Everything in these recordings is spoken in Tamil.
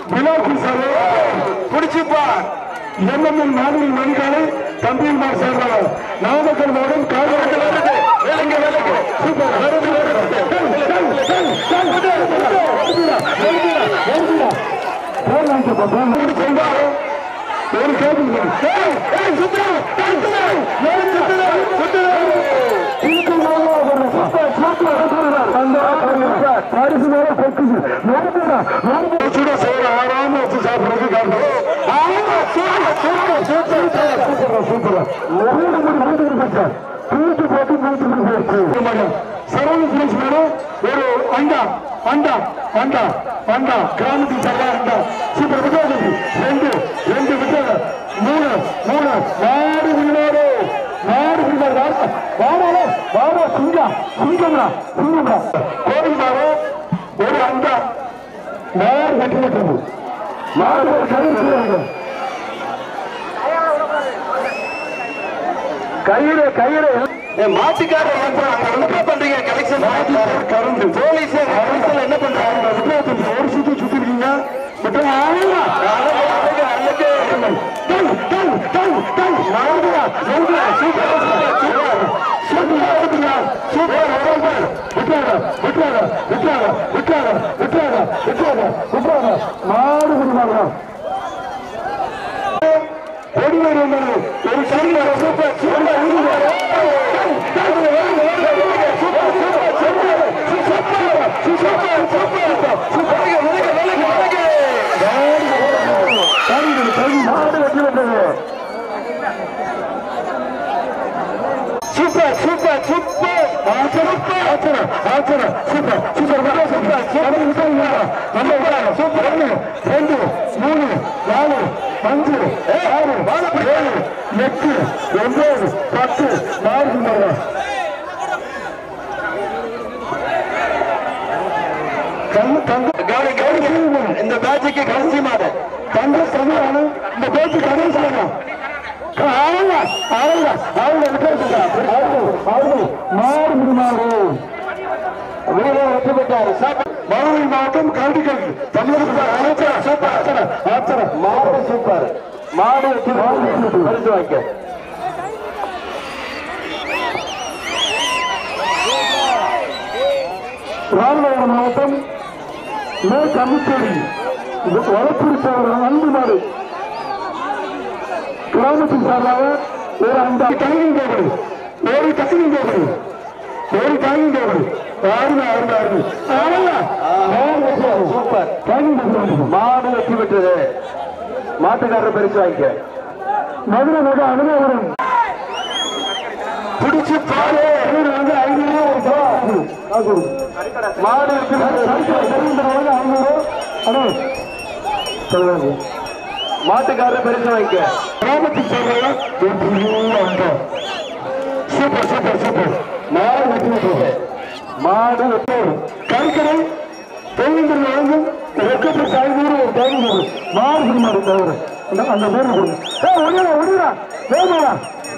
விழாக்கு சார் பிடிச்சுப்பா எம்எம்எல் மாதிரி மணிக்காலை தம்பிமார் சேர்ந்தவர் நாமக்கல் மாவட்டம் காவலர்கள் வருது வேலைங்க வேலைங்க சூப்பர் வருது வருது ஒரு கேபிள் ஒரு அண்டா அண்டா அண்டா அண்டா கிராமத்தில் சர்வா அண்டா சூப்பர் விட்டாது ரெண்டு ரெண்டு விட்டாது மூணு மூணு நாடு உள்ளாரு நாடு உள்ளாரு வாடா வாடா சிங்கா சிங்கம்டா சிங்கம்டா கோவில் மாறு ஒரு அண்டா நாடு வெட்டி விட்டது நாடு ஒரு கருத்து கயிறு கயிறு மாட்டுக்கார என்ன பண்றீங்க கலெக்ஷன் கருந்து போலீஸ் கலெக்ஷன் என்ன பண்றாங்க ஒரு சுத்தி சுத்திருக்கீங்க மாடு குடிவாங்க ஒடிவர் என்பது ஒரு சிறிய super super super super super super ஆச்சர ஆச்சர சூப்பர் சூப்பர் வர சூப்பர் சூப்பர் நம்ம சூப்பர் ஒன்று ரெண்டு மூணு நாலு அஞ்சு ஆறு ஏழு எட்டு ஒன்பது பத்து நாலு மரம் இந்த பேட்சுக்கு கடைசி மாதம் தங்க சமையான இந்த பேச்சு கடைசி மாதம் அவங்க அவங்க அவங்க அவங்க மாறு முடிமாறு வீரர் வெற்றி பெற்றார் மதுரை மாவட்டம் கல்விகள் தமிழக அமைச்சர் சூப்பர் ஆச்சர ஆச்சர மாடு சூப்பர் மாடு வெற்றி பரிசு வாங்க ராமநாதபுரம் மாவட்டம் மே கமிச்சேரி வளர்ச்சி சார் அன்பு மாடு கிராமத்தின் சார்பாக ஒரு அந்த தனியும் போகுது ஒரு தனியும் போகுது ஒரு தனியும் போகுது ஆறுங்க ஆறுங்க ஆறுங்க சூப்பர் மாடு வெற்றி பெற்றது மாட்டுக்காரர் பரிசு வாங்கிக்க மதுரை மத அனுபவம் பிடிச்சு பாரு வந்து ஐநூறு ஒரு ரூபா மாடு வெற்றி பெற்றது ஐநூறு அடே சொல்லுங்க மாட்டுக்காரர் பரிசு வாங்கிக்க கிராமத்துக்கு சொல்றாங்க சூப்பர் சூப்பர் சூப்பர் மாடு வெற்றி பெற்றது மாடு வெற்றி கருக்கரை தொழில் வழங்கும் ரெக்கப்பட்டு ஐநூறு ஒரு டைம் மாடு மாடு தவிர அந்த அந்த பேர் கொடுங்க ஏ ஒடிடா ஒடிடா வேணுடா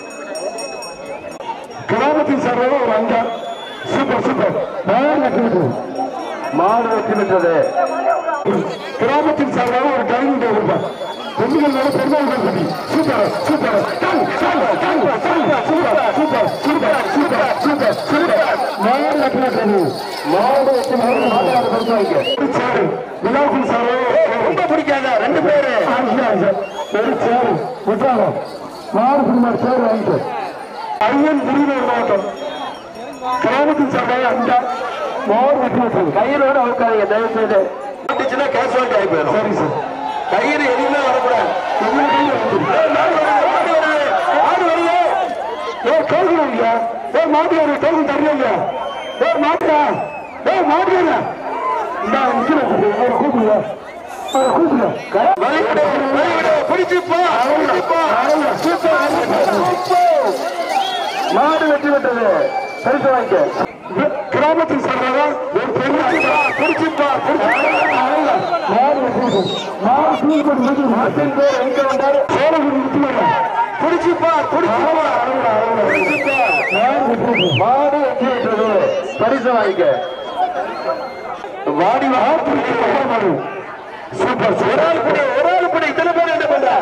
கிராமத்தின் சார்பாக ஒரு அங்கா சூப்பர் சூப்பர் மாடு வெற்றி பெற்றது மாடு வெற்றி பெற்றது கிராமத்தின் சார்பாக ஒரு டைனிங் டேபிள் தான் பெண்கள் மேல பெருமாள் பற்றி super super super super super super super super super super super மாடு வெற்றி மாடு வெற்றி மாடு பரிசு வாங்கிக்க சேரு விழாவுக்கு சார்பாக ரொம்ப பிடிக்காத ரெண்டு பேரு ஒரு சேரு விட்டாங்க மாடு பிடிமார் சேரு வாங்கிட்டு ஐயன் புரியுது மாவட்டம் கிராமத்தின் சார்பாக அஞ்சா மாடு வெற்றி பெற்றது கையிலோட அவுக்காதீங்க தயவு செய்து மாட்டுச்சுன்னா கேஷுவாலிட்டி ஆகி போயிடும் சரி சார் கயிறு எதுவுமே வரக்கூடாது எதுவுமே கையில வந்துரும். ஏய், மாடு வருது, மாடு வருது, மாடு வருது. ஏய், டோக்கன் இல்லையா? ஏய், மாடு வருது, டோக்கன் தரல இல்லையா? ஏய், மாட்டா? ஏய், மாடு வருது. இந்தா, நிக்கிறேன். அவரை கூப்பிடுங்க. அவரை கூப்பிடுங்க. வழிவிடு, வழிவிடு, பிடிச்சுப்போ, பிடிச்சுப்போ. Super, super. மாடு வெற்றி பெற்றது பரிசு வாங்கிக்க கிராமத்தில் சொல்றதா ஒரு பெரிய பிடிச்சிப்பா மாடு வெற்றி மாடு தூக்கி போட்டு மாட்டின் பேர் எங்க வந்தாரு சோழகுடி முத்துமலை பிடிச்சிப்பா பிடிச்சிப்பா பிடிச்சிப்பா மாடு வெற்றி பெற்றது பரிசு வாங்கிக்க வாடி வா பிடிச்சிப்பா மாடு சூப்பர் ஒரு ஆள் படி ஒரு ஆள் படி இத்தனை பேர் என்ன பண்ற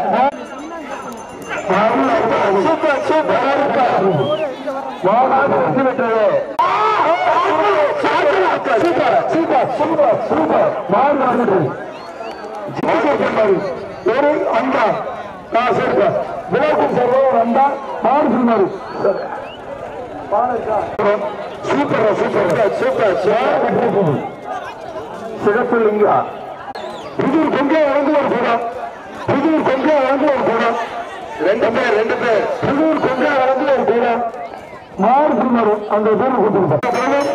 சூப்பர் சூப்பர் மாநாடு வெற்றி பெற்றது சூப்பர் சூப்பர் சூப்பர் சூப்பர் மாநாடு ஒரு அண்டா ஆ சரிப்பா விளையாட்டு சார்பாக ஒரு அண்டா மாடு சொன்னாரு சூப்பர் சூப்பர் சூப்பர் சூப்பர் சிறப்பு லிங்கா புதூர் கொங்கை வளர்ந்து ஒரு கூடம் புதூர் கொங்கை வளர்ந்து ஒரு கூடம் ரெண்டு பேர் ரெண்டு பேர் புதூர் கொங்கை வளர்ந்து ஒரு கூடம் மாறு சொன்னாரு அந்த பேர் கொடுத்துருப்பாங்க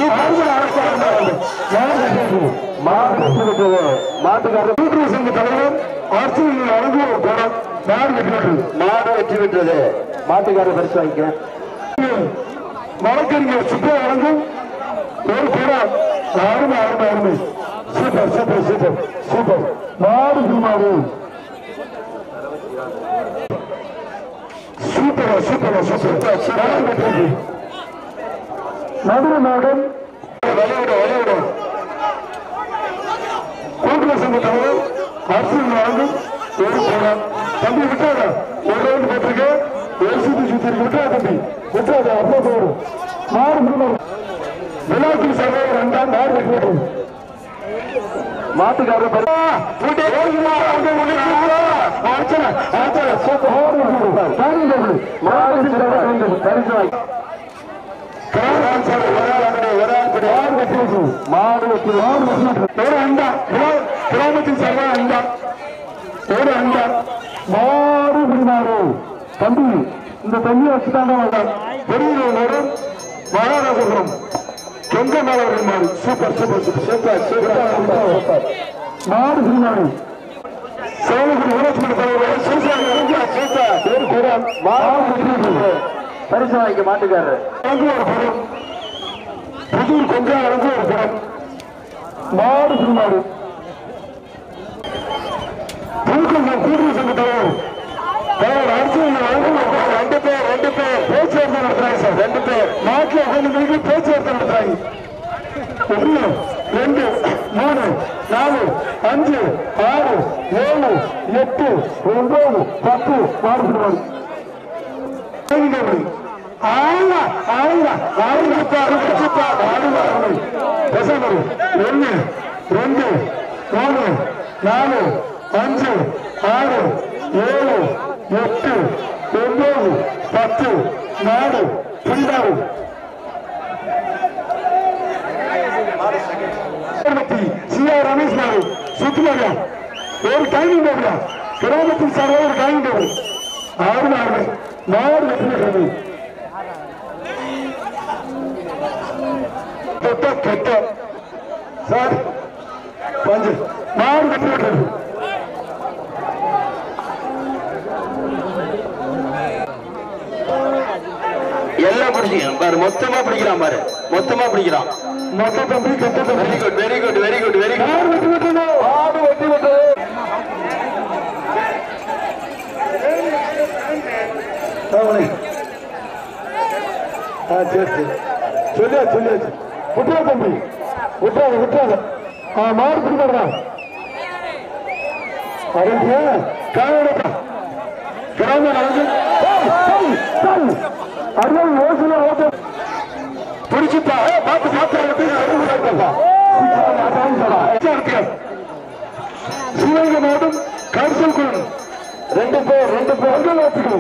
மாட்டுக்காரர் கூட்டுறவு சங்க தலைவர் அரசியல் வழங்கி ஒரு கூடம் மாடு வெற்றி பெற்றது மாடு வெற்றி பெற்றது மாட்டுக்காரர் பரிசு வாங்கிக்கிறேன் வழக்கறிஞர் சுப்பா வழங்கும் ஒரு கூடம் அருமை அருமை அருமை சூப்பர் சூப்பர் சூப்பர் சூப்பர் மாடு மாடு சூப்பர் சூப்பர் சூப்பர் சூப்பர் நடுவு நாடன் வழிவிட வழிவிட கூட்டுறவு சங்க தலைவர் அரசியல் வழங்கும் ஒரு கூடம் தம்பி விட்டாத ஒரு ரவுண்ட் போட்டிருக்க ஒரு சுத்தி சுத்தி விட்டா தம்பி விட்டாத அப்போ போடும் மாடு முன்னாள் விழாக்கு சபை ரெண்டாம் மாடு வெற்றி மாட்டுக்காரர் கிராமத்தின் சர்வா அண்டா ஒரு அண்டா மாடு பிடிமாறு தம்பி இந்த தண்ணியை வச்சுட்டாங்க பெரிய மகாராஜபுரம் சொந்த மாணவர்கள் மாடு super super super super super மாடு சிறுமாடு சேலகுடி ஊராட்சி மன்ற தலைவர் சூப்பர் சூப்பர் ஒரு குரம் மாடு பரிசு வாங்கிக்க மாட்டுக்காரர் வழங்கு ஒரு குரம் புதூர் கொங்கா வழங்கு ஒரு குரம் மாடு சிறுமாடு புதுக்கொங்கம் கூட்டுறவு சங்க தலைவர் தலைவர் அரசியல் வழங்கும் ஒரு குரம். ரெண்டு பேர் ரெண்டு பேர் பேச்சுவார்த்தை நடத்துறாங்க சார் ரெண்டு பேர் நாட்டில் உட்காந்து பேச்சுவார்த்தை நடத்துறாங்க ஒன்று ரெண்டு மூணு நாலு அஞ்சு ஆறு ஏழு எட்டு ஒன்பது பத்து மாறுபடுவார் ஆயிரா ஆயிரா ஆயிரத்தி அறுபத்தி ஆறு பசங்கள் ஒன்று ரெண்டு மூணு நாலு அஞ்சு ஆறு ஏழு எட்டு ஒன்பது பத்து நாலு பன்னெண்டு அகர்பத்தி சி ஆர் ரமேஷ் நாடு சுற்றுலாவியா ஒரு டைமிங் டேபிளா கிராமத்தின் சார்பாக ஒரு டைமிங் டேபிள் ஆறு ஆறு நாடு வெற்றி பெற்றது தொட்ட கெட்ட சார் பஞ்சு நாடு வெற்றி பெற்றது எல்லாம் பிடிச்சிக்கலாம் பாரு மொத்தமா பிடிக்கிறான் பாரு மொத்தமா பிடிக்கிறான் மொத்த தம்பி கெட்ட தம்பி very good very good very good very good நாடு வெற்றி பெற்றது நாடு வெற்றி பெற்றது ஆமாண்ணே. ஆ சரி சரி சொல்லியாச்சு சொல்லியாச்சு விட்டுறா தம்பி விட்டுறாத விட்டுறாத ஆ மாடு பிடிக்கிறா அருந்தியா காயோடப்பா கிராம நடந்து அருள் யோசனை ஓட்ட பிடிச்சுப்பா பார்த்து பார்த்து சிவகங்கை மாவட்டம் கரிசல் குளம் ரெண்டு பேர் ரெண்டு பேர்